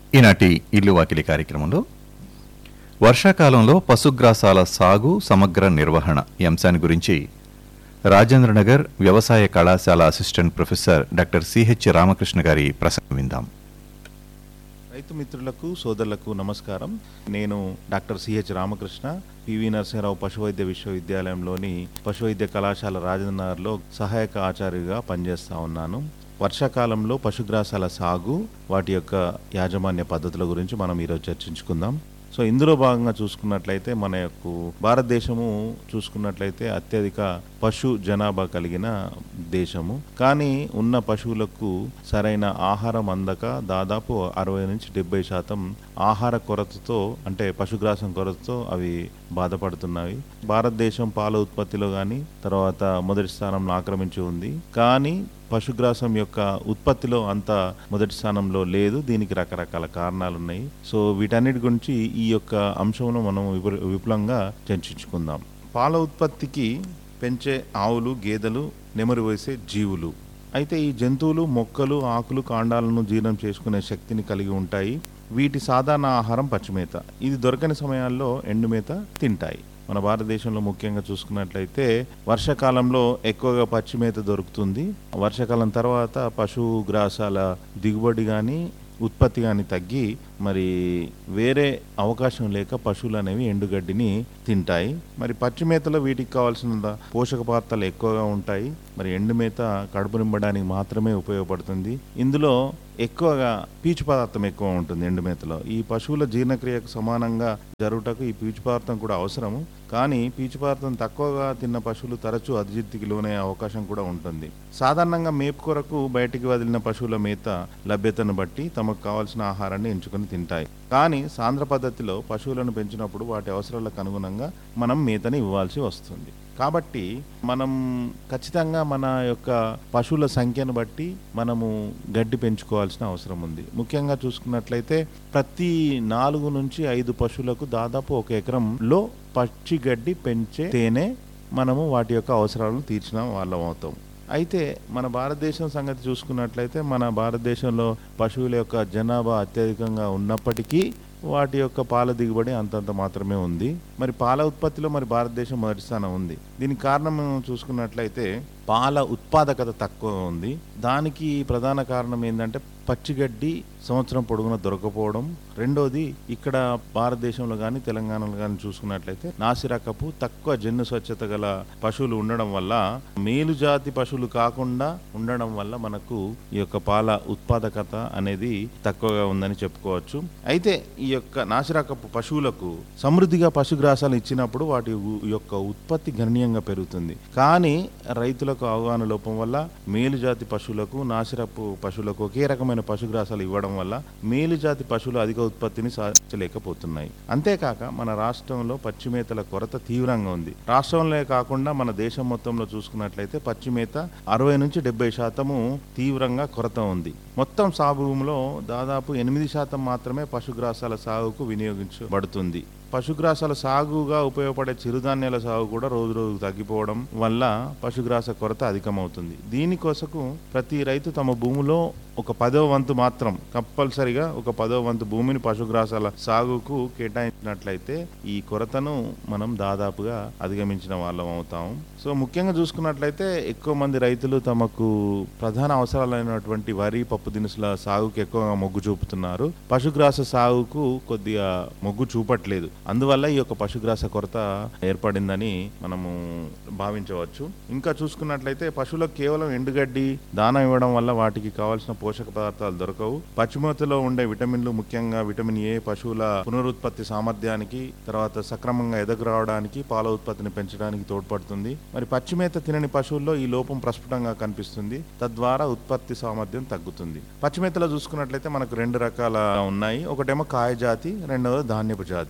ఈనాటి ఇల్లు వాకిలి కార్యక్రమంలో వర్షాకాలంలో పశుగ్రాసాల సాగు సమగ్ర నిర్వహణ ఈ అంశాన్ని గురించి రాజేంద్రనగర్ వ్యవసాయ కళాశాల assistant professor doctor C H Ramakrishna గారి ప్రసంగం విందాం రైతు మిత్రులకు సోదరులకు నమస్కారం నేను doctor C H Ramakrishna P V Narasimha Rao పశువైద్య విశ్వవిద్యాలయంలోని పశువైద్య కళాశాల రాజనగర్లో సహాయక ఆచార్యుగా పనిచేస్తా ఉన్నాను వర్షాకాలంలో పశుగ్రాసాల సాగు వాటి యొక్క యాజమాన్య పద్ధతుల గురించి మనం ఈరోజు చర్చించుకుందాం సో ఇందులో భాగంగా చూసుకున్నట్లయితే మన యొక్క భారతదేశము చూసుకున్నట్లయితే అత్యధిక పశు జనాభా కలిగిన దేశము కానీ ఉన్న పశువులకు సరైన ఆహారం అందక దాదాపు అరవై నుంచి డెబ్బై శాతం ఆహార కొరతతో అంటే పశుగ్రాసం కొరతతో అవి బాధపడుతున్నాయి భారతదేశం పాల ఉత్పత్తిలో కానీ తర్వాత మొదటి స్థానంలో ఆక్రమించి ఉంది కానీ పశుగ్రాసం యొక్క ఉత్పత్తిలో అంత మొదటి స్థానంలో లేదు దీనికి రకరకాల కారణాలు ఉన్నాయి సో వీటన్నిటి గురించి ఈ యొక్క అంశంలో మనం విపు- విపులంగా చర్చించుకుందాం పాల ఉత్పత్తికి పెంచే ఆవులు గేదెలు నెమరు వేసే జీవులు అయితే ఈ జంతువులు మొక్కలు ఆకులు కాండాలను జీర్ణం చేసుకునే శక్తిని కలిగి ఉంటాయి వీటి సాధారణ ఆహారం పచ్చిమేత ఇది దొరకని సమయాల్లో ఎండుమేత తింటాయి మన భారతదేశంలో ముఖ్యంగా చూసుకున్నట్లయితే వర్షాకాలంలో ఎక్కువగా పచ్చిమేత దొరుకుతుంది వర్షాకాలం తర్వాత పశుగ్రాసాల దిగుబడి కానీ ఉత్పత్తి కానీ తగ్గి మరి వేరే అవకాశం లేక పశువులు అనేవి ఎండుగడ్డిని తింటాయి మరి పచ్చి మేతలో వీటికి కావాల్సిన పోషక పదార్థాలు ఎక్కువగా ఉంటాయి మరి ఎండు మేత కడుపు నింపడానికి మాత్రమే ఉపయోగపడుతుంది ఇందులో ఎక్కువగా పీచు పదార్థం ఎక్కువ ఉంటుంది ఎండు మేతలో ఈ పశువుల జీర్ణక్రియకు సమానంగా జరుగుటకు ఈ పీచు పదార్థం కూడా అవసరము కానీ పీచు పదార్థం తక్కువగా తిన్న పశువులు తరచూ అధిజిత్తికి లోనే అవకాశం కూడా ఉంటుంది సాధారణంగా మేపు కొరకు బయటికి వదిలిన పశువుల మేత లభ్యతను బట్టి తమకు కావాల్సిన ఆహారాన్ని ఎంచుకొని తింటాయి కానీ సాంద్ర పద్ధతిలో పశువులను పెంచినప్పుడు వాటి అవసరాలకు అనుగుణంగా మనం మేతని ఇవ్వాల్సి వస్తుంది కాబట్టి మనం ఖచ్చితంగా మన యొక్క పశువుల సంఖ్యను బట్టి మనము గడ్డి పెంచుకోవాల్సిన అవసరం ఉంది ముఖ్యంగా చూసుకున్నట్లయితే ప్రతి నాలుగు నుంచి ఐదు పశువులకు దాదాపు ఒక ఎకరంలో పచ్చి గడ్డి పెంచే తేనె మనము వాటి యొక్క అవసరాలను తీర్చిన వాళ్ళం అవుతాం అయితే మన భారతదేశం సంగతి చూసుకున్నట్లయితే మన భారతదేశంలో పశువుల యొక్క జనాభా అత్యధికంగా ఉన్నప్పటికీ వాటి యొక్క పాల దిగుబడి అంతంత మాత్రమే ఉంది మరి పాల ఉత్పత్తిలో మరి భారతదేశం మొదటి స్థానం ఉంది దీనికి కారణం చూసుకున్నట్లయితే పాల ఉత్పాదకత తక్కువ ఉంది దానికి ప్రధాన కారణం ఏంటంటే పచ్చిగడ్డి సంవత్సరం పొడుగున దొరకపోవడం రెండోది ఇక్కడ భారతదేశంలో కానీ తెలంగాణలో కానీ చూసుకున్నట్లయితే నాసిరకపు తక్కువ జన్యు స్వచ్ఛత గల పశువులు ఉండడం వల్ల మేలు జాతి పశువులు కాకుండా ఉండడం వల్ల మనకు ఈ యొక్క పాల ఉత్పాదకత అనేది తక్కువగా ఉందని చెప్పుకోవచ్చు అయితే ఈ యొక్క నాసిరకపు పశువులకు సమృద్ధిగా పశుగ్రాసాలు ఇచ్చినప్పుడు వాటి ఉ- యొక్క ఉత్పత్తి గణనీయంగా పెరుగుతుంది కానీ రైతులకు అవగాహన లోపం వల్ల మేలు జాతి పశువులకు నాసిరపు పశువులకు ఒకే రకమైన పశుగ్రాసాలు ఇవ్వడం వల్ల మేలు జాతి పశువులు అధిక ఉత్పత్తిని సాధించలేకపోతున్నాయి అంతేకాక మన రాష్ట్రంలో పచ్చిమేతల కొరత తీవ్రంగా ఉంది రాష్ట్రంలో కాకుండా మన దేశం మొత్తంలో చూసుకున్నట్లయితే పచ్చిమేత అరవై నుంచి డెబ్బై శాతము తీవ్రంగా కొరత ఉంది మొత్తం సాగు భూమిలో దాదాపు ఎనిమిది శాతం మాత్రమే పశుగ్రాసాల సాగుకు వినియోగించబడుతుంది పశుగ్రాసాల సాగుగా ఉపయోగపడే చిరుధాన్యాల సాగు కూడా రోజు రోజు తగ్గిపోవడం వల్ల పశుగ్రాస కొరత అధికమవుతుంది దీనికోసకు ప్రతి రైతు తమ భూమిలో ఒక పదవ వంతు మాత్రం కంపల్సరిగా ఒక పదవ వంతు భూమిని పశుగ్రాసాల సాగుకు కేటాయించినట్లయితే ఈ కొరతను మనం దాదాపుగా అధిగమించిన వాళ్ళం అవుతాం సో ముఖ్యంగా చూసుకున్నట్లయితే ఎక్కువ మంది రైతులు తమకు ప్రధాన అవసరాలైనటువంటి వరి పప్పు దినుసుల సాగుకు ఎక్కువగా మొగ్గు చూపుతున్నారు పశుగ్రాస సాగుకు కొద్దిగా మొగ్గు చూపట్లేదు అందువల్ల ఈ యొక్క పశుగ్రాస కొరత ఏర్పడిందని మనము భావించవచ్చు ఇంకా చూసుకున్నట్లయితే పశువులకు కేవలం ఎండుగడ్డి దానం ఇవ్వడం వల్ల వాటికి కావాల్సిన పోషక పదార్థాలు దొరకవు పచ్చిమేతలో ఉండే విటమిన్లు ముఖ్యంగా విటమిన్ ఏ పశువుల పునరుత్పత్తి సామర్థ్యానికి తర్వాత సక్రమంగా ఎదగరావడానికి పాల ఉత్పత్తిని పెంచడానికి తోడ్పడుతుంది మరి పచ్చిమేత తినని పశువుల్లో ఈ లోపం ప్రస్ఫుటంగా కనిపిస్తుంది తద్వారా ఉత్పత్తి సామర్థ్యం తగ్గుతుంది పచ్చిమేతలో చూసుకున్నట్లయితే మనకు రెండు రకాల ఉన్నాయి ఒకటేమో కాయ జాతి రెండవది ధాన్యపు జాతి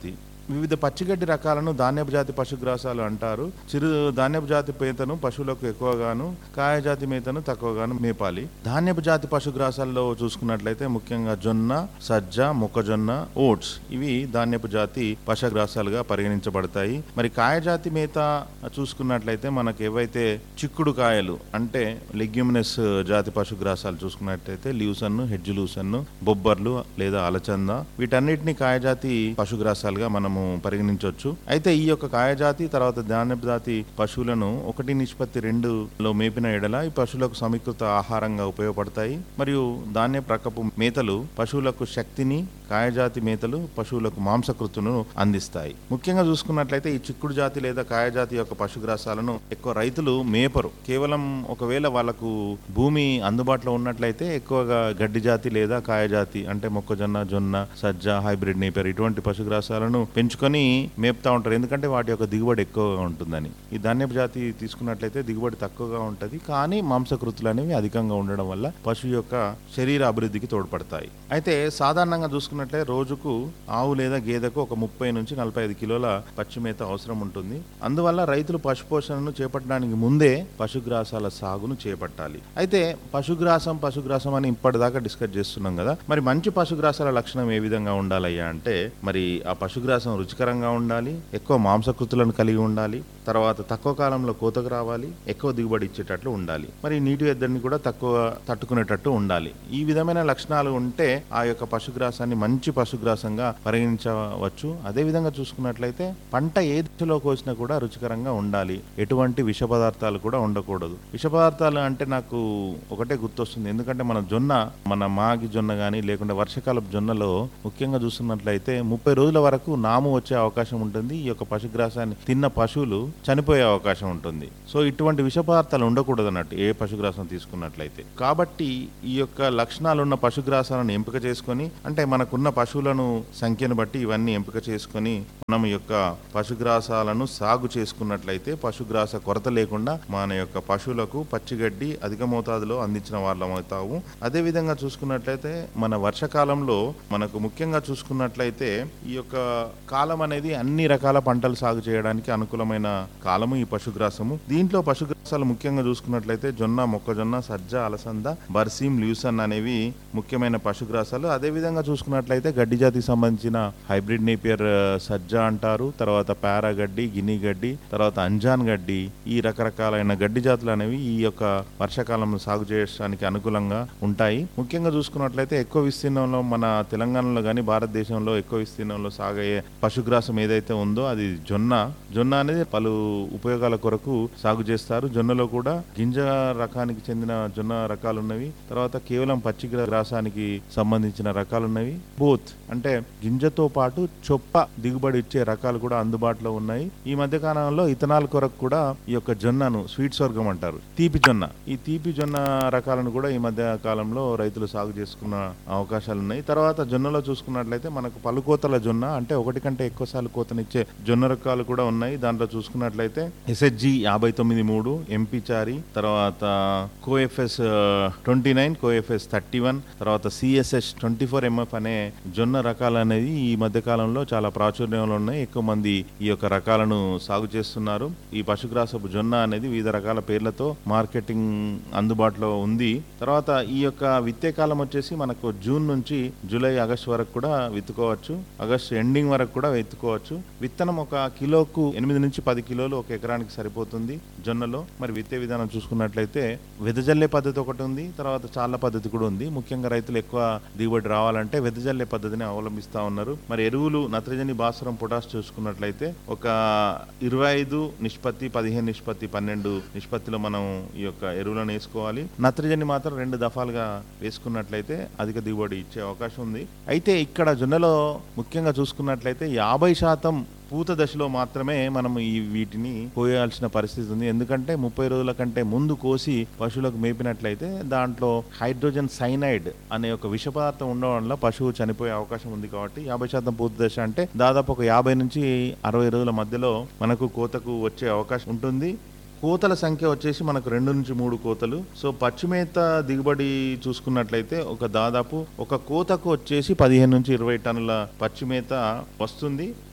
వివిధ పచ్చిగడ్డి రకాలను ధాన్యపు జాతి పశుగ్రాసాలు అంటారు చిరు ధాన్యపు జాతి మేతను పశువులకు ఎక్కువగాను కాయజాతి మేతను తక్కువగాను మేపాలి ధాన్యపు జాతి పశుగ్రాసాల్లో చూసుకున్నట్లయితే ముఖ్యంగా జొన్న సజ్జ మొక్కజొన్న ఓట్స్ ఇవి ధాన్యపు జాతి పశుగ్రాసాలుగా పరిగణించబడతాయి మరి కాయజాతి మేత చూసుకున్నట్లయితే మనకు ఏవైతే చిక్కుడు కాయలు అంటే లెగ్యూమినస్ జాతి పశుగ్రాసాలు చూసుకున్నట్లయితే ల్యూసన్ హెడ్జ్ లూసన్ బొబ్బర్లు లేదా అలచంద వీటన్నిటిని కాయజాతి పశుగ్రాసాలుగా మనము పరిగణించవచ్చు అయితే ఈ యొక్క కాయజాతి తర్వాత ధాన్యపు జాతి పశువులను ఒకటి నిష్పత్తి రెండులో మేపిన ఎడల ఈ పశువులకు సమీకృత ఆహారంగా ఉపయోగపడతాయి మరియు ధాన్యపు రకపు మేతలు పశువులకు శక్తిని కాయజాతి మేతలు పశువులకు మాంసకృతును అందిస్తాయి ముఖ్యంగా చూసుకున్నట్లయితే ఈ చిక్కుడు జాతి లేదా కాయజాతి యొక్క పశుగ్రాసాలను ఎక్కువ రైతులు మేపరు కేవలం ఒకవేళ వాళ్ళకు భూమి అందుబాటులో ఉన్నట్లయితే ఎక్కువగా గడ్డి జాతి లేదా కాయజాతి అంటే మొక్కజొన్న జొన్న సజ్జ హైబ్రిడ్ నేపర్ ఇటువంటి పశుగ్రాసాలను పెంచుకొని మేపుతా ఉంటారు ఎందుకంటే వాటి యొక్క దిగుబడి ఎక్కువగా ఉంటుందని ఈ ధాన్యపు జాతి తీసుకున్నట్లయితే దిగుబడి తక్కువగా ఉంటుంది కానీ మాంసకృతులు అనేవి అధికంగా ఉండడం వల్ల పశువు యొక్క శరీర అభివృద్ధికి తోడ్పడతాయి అయితే సాధారణంగా చూసుకున్నట్లయితే రోజుకు ఆవు లేదా గేదెకు ఒక ముప్పై నుంచి నలభై ఐదు కిలోల పచ్చి మేత అవసరం ఉంటుంది అందువల్ల రైతులు పశుపోషణను చేపట్టడానికి ముందే పశుగ్రాసాల సాగును చేపట్టాలి అయితే పశుగ్రాసం పశుగ్రాసం అని ఇప్పటిదాకా డిస్కస్ చేస్తున్నాం కదా మరి మంచి పశుగ్రాసాల లక్షణం ఏ విధంగా ఉండాలయ్యా అంటే మరి ఆ పశుగ్రాసం రుచికరంగా ఉండాలి ఎక్కువ మాంసకృతులను కలిగి ఉండాలి తర్వాత తక్కువ కాలంలో కోతకు రావాలి ఎక్కువ దిగుబడి ఇచ్చేటట్లు ఉండాలి మరి నీటి ఎద్దడిని కూడా తక్కువ తట్టుకునేటట్టు ఉండాలి ఈ విధమైన లక్షణాలు ఉంటే ఆ యొక్క పశుగ్రాసాన్ని మంచి పశుగ్రాసంగా పరిగణించవచ్చు అదే విధంగా చూసుకున్నట్లయితే పంట ఏ దిశలో కోసినా కూడా రుచికరంగా ఉండాలి ఎటువంటి విష పదార్థాలు కూడా ఉండకూడదు విష పదార్థాలు అంటే నాకు ఒకటే గుర్తొస్తుంది ఎందుకంటే మన జొన్న మన మాగి జొన్న కానీ లేకుంటే వర్షకాలపు జొన్నలో ముఖ్యంగా చూస్తున్నట్లయితే ముప్పై రోజుల వరకు నాము వచ్చే అవకాశం ఉంటుంది ఈ యొక్క పశుగ్రాసాన్ని తిన్న పశువులు చనిపోయే అవకాశం ఉంటుంది సో ఇటువంటి విష పదార్థాలు ఉండకూడదు అన్నట్టు ఏ పశుగ్రాసం తీసుకున్నట్లయితే కాబట్టి ఈ యొక్క లక్షణాలు ఉన్న పశుగ్రాసాలను ఎంపిక చేసుకొని అంటే మనకున్న పశువులను సంఖ్యను బట్టి ఇవన్నీ ఎంపిక చేసుకొని మనం ఈ యొక్క పశుగ్రాసాలను సాగు చేసుకున్నట్లయితే పశుగ్రాస కొరత లేకుండా మన యొక్క పశువులకు పచ్చిగడ్డి అధిక మోతాదులో అందించిన వాళ్ళం అవుతాము అదే విధంగా చూసుకున్నట్లయితే మన వర్షకాలంలో మనకు ముఖ్యంగా చూసుకున్నట్లయితే ఈ యొక్క కాలం అనేది అన్ని రకాల పంటలు సాగు చేయడానికి అనుకూలమైన కాలము ఈ పశుగ్రాసము దీంట్లో పశుగ్రాసాలు ముఖ్యంగా చూసుకున్నట్లయితే జొన్న మొక్కజొన్న సజ్జ అలసంద బర్సీం ల్యూసన్ అనేవి ముఖ్యమైన పశుగ్రాసాలు అదే విధంగా చూసుకున్నట్లయితే గడ్డి జాతికి సంబంధించిన హైబ్రిడ్ నేపియర్ ఆ, సజ్జ అంటారు తర్వాత పారా గడ్డి గిని గడ్డి తర్వాత అంజాన్ గడ్డి ఈ రకరకాలైన గడ్డి జాతులు అనేవి ఈ యొక్క వర్షాకాలంలో సాగు చేయడానికి అనుకూలంగా ఉంటాయి ముఖ్యంగా చూసుకున్నట్లయితే ఎక్కువ విస్తీర్ణంలో మన తెలంగాణలో కానీ భారతదేశంలో ఎక్కువ విస్తీర్ణంలో సాగయ్యే పశుగ్రాసం ఏదైతే ఉందో అది జొన్న జొన్న అనేది పలు ఉపయోగాల కొరకు సాగు చేస్తారు జొన్నలో కూడా గింజ రకానికి చెందిన జొన్న రకాలు ఉన్నవి తర్వాత కేవలం పచ్చి గ్రాసానికి సంబంధించిన రకాలు ఉన్నవి బోత్ అంటే గింజతో పాటు చొప్ప దిగుబడి ఇచ్చే రకాలు కూడా అందుబాటులో ఉన్నాయి ఈ మధ్య కాలంలో ఇథనాల్ కొరకు కూడా ఈ యొక్క జొన్నను స్వీట్ స్వర్గం అంటారు తీపి జొన్న ఈ తీపి జొన్న రకాలను కూడా ఈ మధ్య కాలంలో రైతులు సాగు చేసుకున్న అవకాశాలు ఉన్నాయి తర్వాత జొన్నలో చూసుకున్నట్లయితే మనకు పలుకోతల జొన్న అంటే ఒకటి కంటే ఎక్కువ సార్లు కోతనిచ్చే జొన్న రకాలు కూడా ఉన్నాయి దాంట్లో చూసుకున్నట్లయితే ఎస్హెచ్జి యాభై తొమ్మిది మూడు ఎంపీ చారి తర్వాత COFS twenty nine COFS thirty one తర్వాత సిఎస్ఎస్ ట్వంటీ ఫోర్ ఎంఎఫ్ అనే జొన్న రకాలు అనేది ఈ మధ్య కాలంలో చాలా ప్రాచుర్యంలో ఉన్నాయి ఎక్కువ మంది ఈ యొక్క రకాలను సాగు చేస్తున్నారు ఈ పశుగ్రాసపు జొన్న అనేది వివిధ రకాల పేర్లతో మార్కెటింగ్ అందుబాటులో ఉంది తర్వాత ఈ యొక్క విత్తే కాలం వచ్చేసి మనకు జూన్ నుంచి జూలై ఆగస్ట్ వరకు కూడా విత్తుకోవచ్చు ఆగస్ట్ ఎండింగ్ వరకు కూడా విత్తుకోవచ్చు విత్తనం ఒక కిలోకు ఎనిమిది నుంచి పది కిలోలు ఒక ఎకరానికి సరిపోతుంది జొన్నలో మరి విత్తే విధానం చూసుకున్నట్లయితే వెదజల్లే పద్ధతి ఒకటి ఉంది తర్వాత చాల పద్ధతి కూడా ఉంది ముఖ్యంగా రైతులు ఎక్కువ దిగుబడి రావాలంటే వెదజల్లే పద్ధతిని అవలంబిస్తా ఉన్నారు మరి ఎరువులు నత్రజని భాస్వరం పొటాష్ చూసుకున్నట్లయితే ఒక ఇరవై ఐదు నిష్పత్తి పదిహేను నిష్పత్తి పన్నెండు నిష్పత్తిలో మనం ఈ యొక్క ఎరువులను వేసుకోవాలి నత్రజని మాత్రం రెండు దఫాలుగా వేసుకున్నట్లయితే అధిక దిగుబడి ఇచ్చే అవకాశం ఉంది అయితే ఇక్కడ జొన్నలో ముఖ్యంగా చూసుకున్నట్లయితే యాభై శాతం పూత దశలో మాత్రమే మనం ఈ వీటిని కోయాల్సిన పరిస్థితి ఉంది ఎందుకంటే ముప్పై రోజుల కంటే ముందు కోసి పశువులకు మేపినట్లయితే దాంట్లో హైడ్రోజన్ సైనైడ్ అనే ఒక విష పదార్థం ఉండడం వల్ల పశువు చనిపోయే అవకాశం ఉంది కాబట్టి యాభై శాతం పూత దశ అంటే దాదాపు ఒక యాభై నుంచి అరవై రోజుల మధ్యలో మనకు కోతకు వచ్చే అవకాశం ఉంటుంది కోతల సంఖ్య వచ్చేసి మనకు రెండు నుంచి మూడు కోతలు సో పచ్చిమేత దిగుబడి చూసుకున్నట్లయితే ఒక దాదాపు ఒక కోతకు వచ్చేసి పదిహేను నుంచి ఇరవై టన్నుల పచ్చిమేత వస్తుంది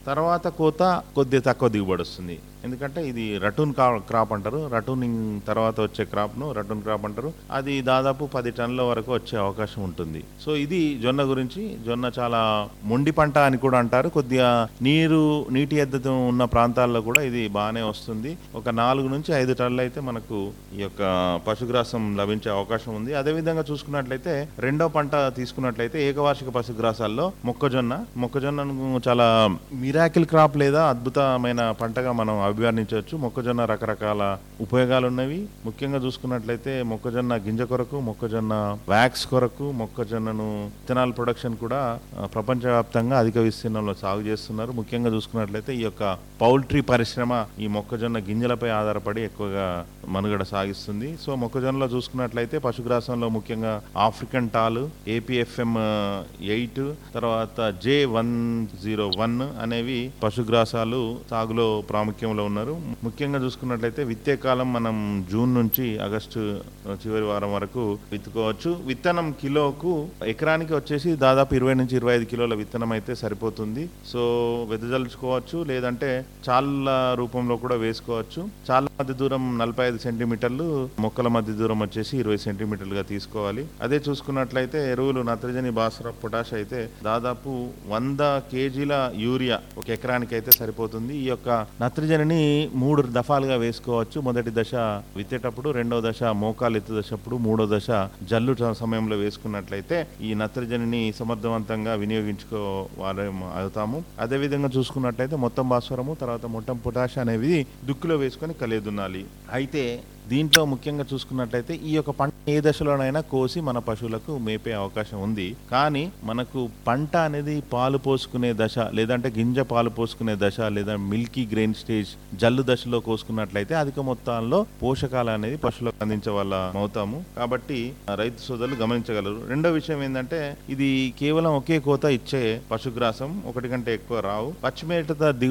తర్వాత కోత కొద్దిగా తక్కువ దిగుబడి వస్తుంది ఎందుకంటే ఇది రటూన్ కా- క్రాప్ అంటారు రటూనింగ్ తర్వాత వచ్చే క్రాప్ను రటూన్ క్రాప్ అంటారు అది దాదాపు పది టన్నుల వరకు వచ్చే అవకాశం ఉంటుంది సో ఇది జొన్న గురించి జొన్న చాలా మొండి పంట అని కూడా అంటారు కొద్దిగా నీరు నీటి ఎద్దతం ఉన్న ప్రాంతాల్లో కూడా ఇది బాగానే వస్తుంది ఒక నాలుగు నుంచి ఐదు టన్నులు అయితే మనకు ఈ యొక్క పశుగ్రాసం లభించే అవకాశం ఉంది అదేవిధంగా చూసుకున్నట్లయితే రెండో పంట తీసుకున్నట్లయితే ఏకవార్షిక పశుగ్రాసాల్లో మొక్కజొన్న మొక్కజొన్నను చాలా మిరాకిల్ క్రాప్ లేదా అద్భుతమైన పంటగా మనం అభివర్ణించవచ్చు మొక్కజొన్న రకరకాల ఉపయోగాలు ఉన్నవి ముఖ్యంగా చూసుకున్నట్లయితే మొక్కజొన్న గింజ కొరకు మొక్కజొన్న వ్యాక్స్ కొరకు మొక్కజొన్నను ఇథనాల్ ప్రొడక్షన్ కూడా ఆ, ప్రపంచవ్యాప్తంగా అధిక విస్తీర్ణంలో సాగు చేస్తున్నారు ముఖ్యంగా చూసుకున్నట్లయితే ఈ యొక్క పౌల్ట్రీ పరిశ్రమ ఈ మొక్కజొన్న గింజలపై ఆధారపడి ఎక్కువగా మనుగడ సాగిస్తుంది సో మొక్కజొన్నలో చూసుకున్నట్లయితే పశుగ్రాసంలో ముఖ్యంగా ఆఫ్రికన్ టాల్ ఏపీఎఫ్ఎం ఎయిట్ తర్వాత జే వన్ జీరో వన్ అనేవి పశుగ్రాసాలు సాగులో ప్రాముఖ్యంలో ఉన్నారు ముఖ్యంగా చూసుకున్నట్లయితే విత్తే కాలం మనం జూన్ నుంచి ఆగస్టు చివరి వారం వరకు విత్తుకోవచ్చు విత్తనం కిలోకు ఎకరానికి వచ్చేసి దాదాపు ఇరవై నుంచి ఇరవై ఐదు కిలోల విత్తనం అయితే సరిపోతుంది సో వెదజల్చుకోవచ్చు లేదంటే చాళ్ళ రూపంలో కూడా వేసుకోవచ్చు చాలా మధ్య దూరం నలభై ఐదు సెంటీమీటర్లు మొక్కల మధ్య దూరం వచ్చేసి ఇరవై సెంటీమీటర్లుగా తీసుకోవాలి అదే చూసుకున్నట్లయితే ఎరువులు నత్రజని భాస్వర పొటాష్ అయితే దాదాపు వంద కేజీల యూరియా ఒక ఎకరానికి అయితే సరిపోతుంది ఈ యొక్క నత్రజనిని మూడు దఫాలుగా వేసుకోవచ్చు మొదటి దశ విత్తేటప్పుడు రెండో దశ మోకాలు ఎత్తు దశప్పుడు మూడో దశ జల్లు చ- సమయంలో వేసుకున్నట్లయితే ఈ నత్రజనిని సమర్థవంతంగా వినియోగించుకోవాలి అవుతాము అదేవిధంగా చూసుకున్నట్లయితే మొత్తం భాస్వరము తర్వాత మొత్తం పొటాష్ అనేవి దుక్కులో వేసుకొని కలియదున్నాలి అయితే దీంట్లో ముఖ్యంగా చూసుకున్నట్లయితే ఈ యొక్క పంట ఏ దశలోనైనా కోసి మన పశువులకు మేపే అవకాశం ఉంది కానీ మనకు పంట అనేది పాలు పోసుకునే దశ లేదంటే గింజ పాలు పోసుకునే దశ లేదా మిల్కీ గ్రెయిన్ స్టేజ్ జల్లు దశలో కోసుకున్నట్లయితే అధిక మొత్తాల్లో పోషకాలు అనేది పశువులకు అందించే వాళ్ళ అవుతాము కాబట్టి ఆ, రైతు సోదరులు గమనించగలరు రెండో విషయం ఏంటంటే ఇది కేవలం ఒకే కోత ఇచ్చే పశుగ్రాసం ఒకటి కంటే ఎక్కువ రావు పచ్చిమేట దిగు